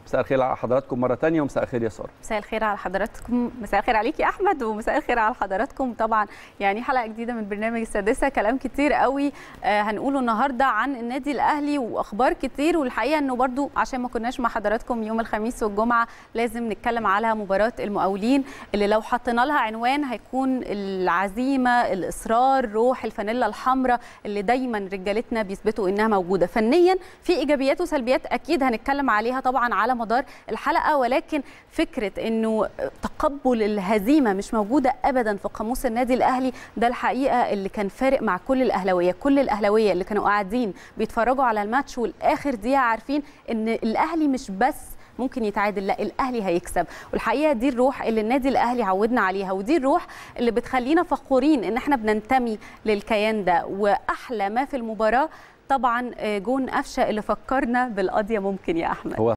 مساء الخير على حضراتكم مره ثانيه ومساء الخير يا ساره مساء الخير على حضراتكم مساء الخير عليك يا احمد ومساء الخير على حضراتكم طبعا يعني حلقه جديده من برنامج السادسه كلام كتير قوي آه هنقوله النهارده عن النادي الاهلي واخبار كتير والحقيقه انه برضو عشان ما كناش مع حضراتكم يوم الخميس والجمعه لازم نتكلم على مباراه المقاولين اللي لو حطينا لها عنوان هيكون العزيمه الاصرار روح الفانيلا الحمراء اللي دايما رجالتنا بيثبتوا انها موجوده فنيا في ايجابيات وسلبيات اكيد هنتكلم عليها طبعا على مدار الحلقه ولكن فكره انه تقبل الهزيمه مش موجوده ابدا في قاموس النادي الاهلي ده الحقيقه اللي كان فارق مع كل الاهلاويه كل الاهلاويه اللي كانوا قاعدين بيتفرجوا على الماتش والاخر دقيقه عارفين ان الاهلي مش بس ممكن يتعادل لا الاهلي هيكسب والحقيقه دي الروح اللي النادي الاهلي عودنا عليها ودي الروح اللي بتخلينا فخورين ان احنا بننتمي للكيان ده واحلى ما في المباراه طبعا جون قفشه اللي فكرنا بالقضيه ممكن يا احمد هو